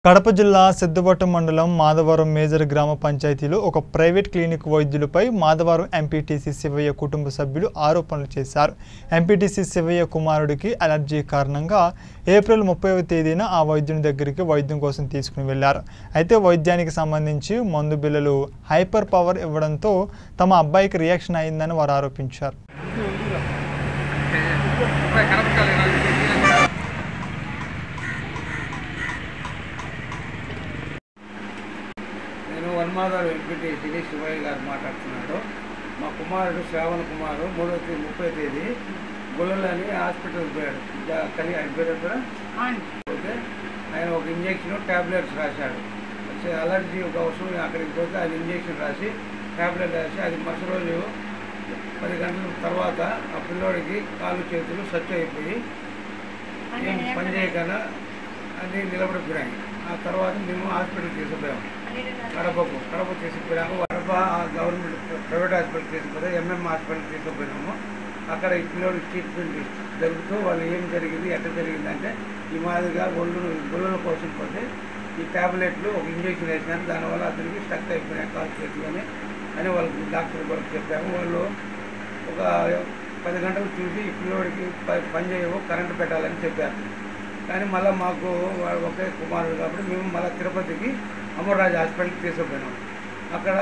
కడప జిల్లా సిద్ధవటం మండలం మాధవరం మేజర్ గ్రామ పంచాయతీలో ఒక ప్రైవేట్ క్లినిక్ వైద్యులపై మాధవరం ఎంపీటీసీ శివయ్య కుటుంబ సభ్యులు ఆరోపణలు చేశారు ఎంపీటీసీ శివయ్య కుమారుడికి అలర్జీ కారణంగా ఏప్రిల్ ముప్పైవ తేదీన ఆ వైద్యుని దగ్గరికి వైద్యం కోసం తీసుకుని వెళ్లారు అయితే వైద్యానికి సంబంధించి మందు బిల్లలు హైపర్ పవర్ ఇవ్వడంతో తమ అబ్బాయికి రియాక్షన్ అయిందని వారు ఆరోపించారు నేను వన్మాదారు ఎంపీటీసీని శివయ్య గారు మాట్లాడుతున్నాడు మా కుమారుడు శ్రావణ కుమారు మూడో తేదీ ముప్పై తేదీ గుళ్ళని హాస్పిటల్కి పోయాడు జా- కలి ఆయన పేరు ఏం పేరు? పోతే ఆయన ఒక ఇంజెక్షన్ ట్యాబ్లెట్స్ రాశాడు వచ్చి అలర్జీ ఒక అవసరం అక్కడికి పోతే అది ఇంజెక్షన్ రాసి ట్యాబ్లెట్ రాసి అది మరుసటి రోజు పది గంటల తర్వాత ఆ పిల్లోడికి కాళ్ళు చేతులు స్వచ్ఛ అయిపోయి ఏం పని చేయకుండా అన్నీ నిలబడిపోయాయి ఆ తర్వాత మేము హాస్పిటల్కి తీసుకుపోయాము కడపకు కడప తీసుకుపోయాము కడప ఆ గవర్నమెంట్ ప్రైవేట్ హాస్పిటల్ తీసుకుపోతే ఎంఎం హాస్పిటల్ తీసుకుపోయినాము అక్కడ ఈ పిల్లలు ట్రీట్మెంట్ జరుగుతూ వాళ్ళు ఏం జరిగింది ఎట్లా జరిగింది అంటే ఈ మాదిరిగా ఒళ్ళు గొల్లల కోసం పోతే ఈ ట్యాబ్లెట్లు ఒక ఇంజెక్షన్ వేసినాను దానివల్ల అతనికి స్టక్ అయిపోయినాయి కాలు చేతులని అని వాళ్ళకి డాక్టర్ వాళ్ళకి చెప్పాము వాళ్ళు ఒక పది గంటలు చూసి ఈ పిల్లోడికి ప- పని చేయవు కరెంటు పెట్టాలని చెప్పారు కానీ మళ్ళీ మాకు వాడు ఒకే కుమారుడు కాబట్టి మేము మళ్ళీ తిరుపతికి అమర్రాజు హాస్పిటల్కి తీసుకుపోయినాం అక్కడ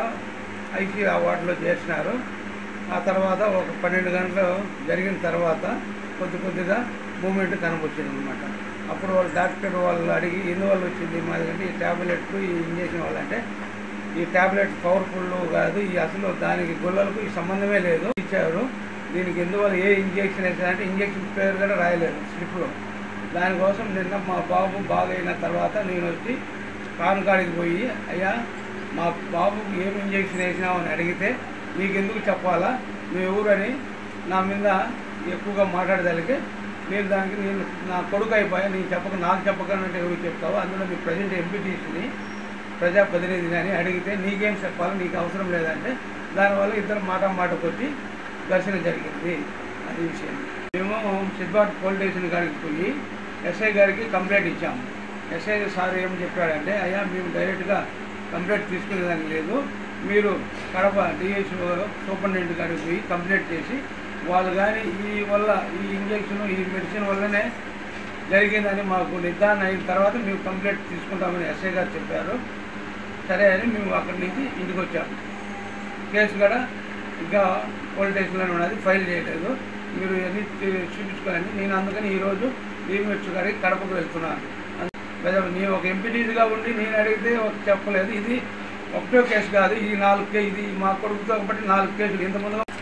ఐసీ వార్డులో చేసినారు ఆ తర్వాత ఒక పన్నెండు గంటలు జరిగిన తర్వాత కొద్ది కొద్దిగా మూమెంట్ కనబొచ్చింది అనమాట అప్పుడు వాళ్ళు డాక్టర్ వాళ్ళు అడిగి ఎందువల్ల వచ్చింది మాది అంటే ఈ ట్యాబ్లెట్లు ఈ ఇంజక్షన్ వల్ల అంటే ఈ ట్యాబ్లెట్ పవర్ఫుల్ కాదు ఈ అసలు దానికి గొల్లలకు ఈ సంబంధమే లేదు ఇచ్చారు దీనికి ఎందువల్ల ఏ ఇంజెక్షన్ వేసారంటే ఇంజెక్షన్ పేరు కూడా రాయలేదు స్లిప్లో దానికోసం నిన్న మా బాబు బాగైన తర్వాత నేను వచ్చి కానుకాడికి పోయి అయ్యా మా బాబుకి ఏం ఇంజెక్షన్ వేసినావు అని అడిగితే నీకెందుకు చెప్పాలా మీ ఊరని నా మీద ఎక్కువగా మాట్లాడదానికి నేను దానికి నేను నా కొడుకు అయిపోయా నేను చెప్పక నాకు చెప్పకనంటే ఎవరు చెప్తావు అందులో మీ ప్రజెంట్ ఎంపీటీసీని ప్రజాప్రతినిధిని అని అడిగితే నీకేం చెప్పాలి నీకు అవసరం లేదంటే దానివల్ల ఇద్దరు మాట మాటకు వచ్చి ఘర్షణ జరిగింది అది విషయం మేము సిద్ధార్థ్ పోలీస్ స్టేషన్ కాడికి పోయి ఎస్ఐ గారికి కంప్లైంట్ ఇచ్చాము ఎస్ఐ సార్ ఏం చెప్పాడంటే అయ్యా మేము డైరెక్ట్గా కంప్లైంట్ తీసుకునేదానికి లేదు మీరు కడప డిఎస్ఓ సూపరింటెండెంట్ కాడికి పోయి కంప్లైంట్ చేసి వాళ్ళు కానీ ఈ వల్ల ఈ ఇంజక్షన్ ఈ మెడిసిన్ వల్లనే జరిగిందని మాకు నిర్ధారణ అయిన తర్వాత మేము కంప్లైంట్ తీసుకుంటామని ఎస్ఐ గారు చెప్పారు సరే అని మేము అక్కడి నుంచి ఇంటికి వచ్చాము కేసు కూడా ఇంకా పోలీస్ స్టేషన్లోనే ఉన్నది ఫైల్ చేయలేదు మీరు ఎన్ని చూపించుకోవాలని నేను అందుకని ఈరోజు డిఎంహెచ్ గారికి కడపకు వెళ్తున్నాను ప్రజలు నేను ఒక ఎంపీటీసీగా ఉండి నేను అడిగితే ఒక చెప్పలేదు ఇది ఒకటో కేసు కాదు ఇది నాలుగు కే ఇది మా కొడుకుతో ఒకటి నాలుగు కేసులు ఇంతకుముందు